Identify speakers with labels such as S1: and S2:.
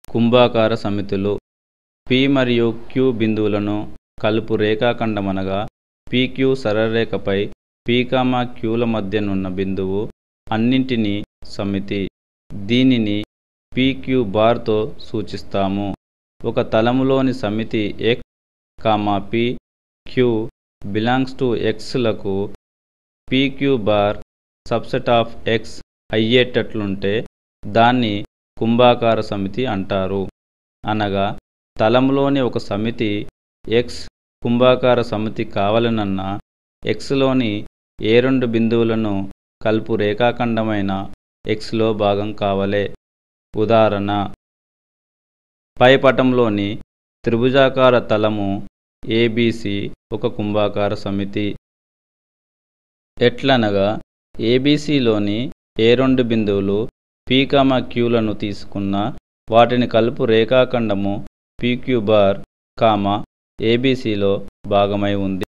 S1: కుంభాకార సమితులు పి మరియు క్యూ బిందువులను కలుపు రేఖాఖండమనగా పీక్యూ సరళరేఖపై పీ కామా క్యూల మధ్యనున్న బిందువు అన్నింటినీ సమితి దీనిని పీక్యూ బార్తో సూచిస్తాము ఒక తలములోని సమితి X comma P Q belongs to ఎక్స్లకు PQ bar subset of X అయ్యేటట్లుంటే దాన్ని కుంభాకార సమితి అంటారు అనగా తలంలోని ఒక సమితి ఎక్స్ కుంభాకార సమితి కావాలనన్న ఎక్స్లోని ఏ రెండు బిందువులను కలుపు రేఖాఖండమైన ఎక్స్లో భాగం కావలే ఉదాహరణ పై పటంలోని త్రిభుజాకార తలము ఏబీసీ ఒక కుంభాకార సమితి ఎట్లనగా ఏబీసీలోని ఏ రెండు బిందువులు పీకామ క్యూలను తీసుకున్న వాటిని కలుపు రేఖాఖండము పీక్యూ బార్ కామ ఏబీసీలో భాగమై ఉంది